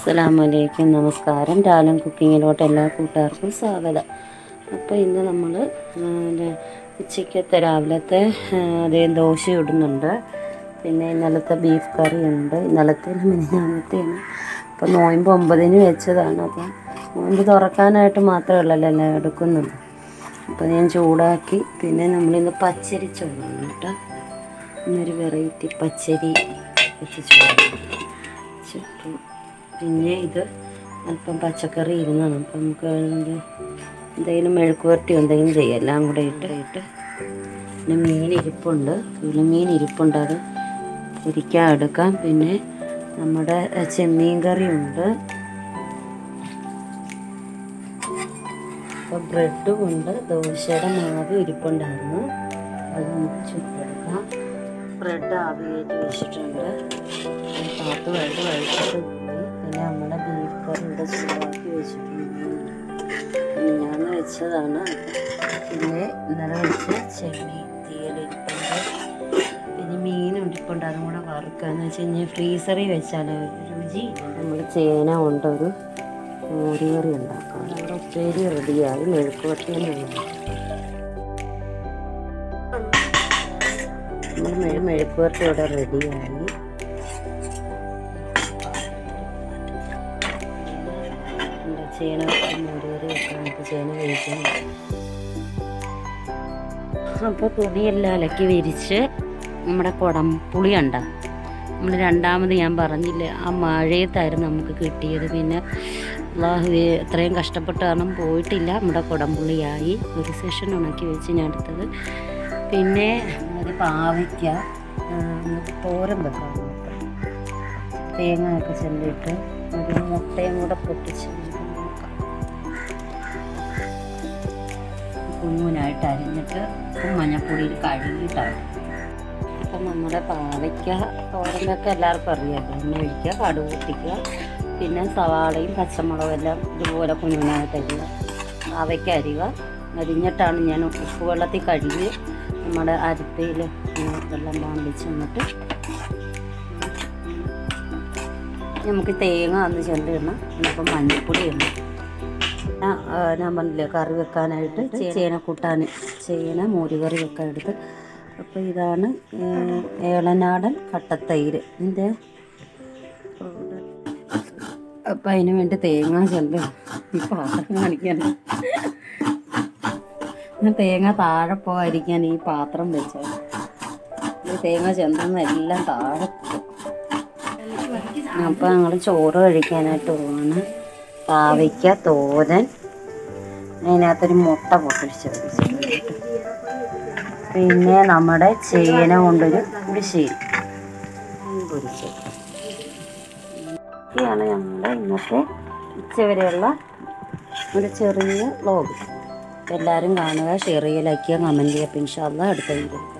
അസ്സലാമലൈക്കും നമസ്കാരം രാലം കുക്കിങ്ങിലോട്ട് എല്ലാ കൂട്ടുകാർക്കും സ്വാഗതം അപ്പോൾ ഇന്ന് നമ്മൾ ഉച്ചയ്ക്കത്തെ രാവിലത്തെ ആ, അതേ ദോശ ഇടുന്നുണ്ട് പിന്നെ ഇന്നലത്തെ ബീഫ് കറി ഉണ്ട് ഇന്നലത്തെ മിനിഞ്ഞാന്നത്തെയാണ് അപ്പോൾ നോയമ്പ് ഒമ്പതിന് വെച്ചതാണ് അപ്പം നോയമ്പ് തുറക്കാനായിട്ട് മാത്രമേ ഉള്ളല്ലോ എല്ലാം എടുക്കുന്നുള്ളൂ അപ്പോൾ ഞാൻ ചൂടാക്കി പിന്നെ നമ്മളിന്ന് പച്ചരി ചോറാണ് കേട്ടോ ഇന്നൊരു വെറൈറ്റി പച്ചരി വെച്ച് ചോറ് ചുട്ടു പിന്നെ ഇത് അല്പം പച്ചക്കറി ഇരുന്നാണ് അപ്പം നമുക്ക് വേണമെങ്കിൽ എന്തെങ്കിലും മെഴുക്കുവരട്ടി എന്തെങ്കിലും ചെയ്യാം എല്ലാം കൂടെ ഇട്ട് ഇട്ട് പിന്നെ മീൻ ഇരിപ്പുണ്ട് കിളിമീൻ ഇരിപ്പുണ്ട് അത് പൊരിക്കാൻ എടുക്കാം പിന്നെ നമ്മുടെ അഹ്, ചെമ്മീൻ കറിയുണ്ട് അപ്പോൾ ബ്രെഡും ഉണ്ട് ദോശയുടെ മാവ് ഇരിപ്പുണ്ടായിരുന്നു അത് നമുക്ക് ചുട്ടെടുക്കാം ബ്രെഡ് ആവിയേറ്റ് വെച്ചിട്ടുണ്ട് പിന്നെ പാത്ത് വെള്ളം ഒഴിച്ചിട്ട് പോയി പിന്നെ നമ്മുടെ ബീഫ് കറി ഇവിടെ ചൂടാക്കി വെച്ചിട്ടുണ്ട് ഞാൻ വെച്ചതാണ് പിന്നെ ഇന്നലെ വെച്ച് ചെമ്മീൻ തീയലിരിപ്പുണ്ട് പിന്നെ മീനുണ്ട് ഇരിപ്പുണ്ട് അതും കൂടെ വറുക്കാന്ന് വെച്ച് കഴിഞ്ഞാൽ ഫ്രീസറിൽ വെച്ചാൽ രുചി നമ്മൾ ചേന കൊണ്ടൊരു മോരുകറി ഉണ്ടാക്കാം നമ്മുടെ ഉപ്പേരി റെഡിയായി മെഴുക്കുവട്ടിയാണ് നമ്മൾ മെഴു മെഴുക്കുവരട്ടി ഇവിടെ റെഡിയായി എന്താ ചേന മോരുകറി വെക്കാൻ നമുക്ക് ചേന കഴിക്കാൻ അപ്പോൾ തുണിയെല്ലാം അലക്കി വിരിച്ച് നമ്മുടെ കുടം പുളിയുണ്ട നമ്മൾ രണ്ടാമത് ഞാൻ പറഞ്ഞില്ലേ ആ മഴയത്തായിരുന്നു നമുക്ക് കിട്ടിയത് പിന്നെ അള്ളാഹു എത്രയും കഷ്ടപ്പെട്ട് കാരണം പോയിട്ടില്ല നമ്മുടെ കുടംപുള്ളിയായി ഒരു സെഷൻ ഉണക്കി വെച്ച് ഞാൻ എടുത്തത് പിന്നെ ഒരു പാവയ്ക്ക ആ, നമുക്ക് തോരൻ വെക്കാം നമുക്ക്. തേങ്ങ ഒക്കെ ചെല്ലിട്ട് ഒരു മുട്ടയും കൂടെ പൊട്ടിച്ച് നമുക്ക് നോക്കാം കുഞ്ഞുനായിട്ട് അരിഞ്ഞിട്ട് ഉപ്പും മഞ്ഞപ്പൊടിയിൽ കഴുകിയിട്ടാണ് അപ്പം നമ്മുടെ പാവയ്ക്ക തോരനൊക്കെ എല്ലാവർക്കും അറിയാമല്ലോ എണ്ണ ഒഴിക്കുക കടുക് പൊട്ടിക്കുക പിന്നെ സവാളയും പച്ചമുളകും എല്ലാം ഇതുപോലെ കുഞ്ഞുനായിട്ട് അരിയുക പാവയ്ക്ക അരിയുക അരിഞ്ഞിട്ടാണ് ഞാൻ ഉപ്പ് വെള്ളത്തിൽ കഴുകി നമ്മുടെ അരിപ്പയിൽ വെള്ളം പാമ്പിച്ച് എന്നിട്ട് നമുക്ക് തേങ്ങ അന്ന് ചെണ്ടിടണം ഇപ്പം മഞ്ഞൾപ്പൊടി ഇടണം ആ, ആ, ഞാൻ പറഞ്ഞില്ലേ കറി വെക്കാനായിട്ട് ചേന കൂട്ടാൻ ചേന മോരുകറി വെക്കാൻ എടുത്ത് അപ്പോൾ ഇതാണ് ഏ, ഏളനാടൻ കട്ടത്തൈര് ഇതിൻ്റെ അപ്പം അതിന് വേണ്ടി തേങ്ങ ചെല്ലും ഈ പാത്രം കാണിക്കാൻ ഞാൻ തേങ്ങ താഴെ പോകാതിരിക്കാൻ ഈ പാത്രം വെച്ചത് ഈ തേങ്ങ ചെന്തുന്ന എല്ലാം താഴെ പോകും അപ്പോൾ ഞങ്ങൾ ചോറ് കഴിക്കാനായിട്ട് പോവാണ് പാവയ്ക്ക തോരൻ അതിനകത്തൊരു മുട്ട പൊട്ടിച്ച് വെച്ചിട്ടുണ്ട് കേട്ടോ. പിന്നെ നമ്മുടെ ചേന കൊണ്ടൊരു പുളിശ്ശേരി പൊരിച്ചത് ഇതൊക്കെയാണ് നമ്മുടെ ഇന്നത്തെ ഉച്ചവരെയുള്ള ഒരു ചെറിയ വ്ലോഗ് എല്ലാവരും കാണുക ഷെയർ ചെയ്യുക ലൈക്ക് ചെയ്യുക കമൻറ്റ് ചെയ്യുക പിന്നെ ഇൻഷാല്ല അടുത്ത വീഡിയോ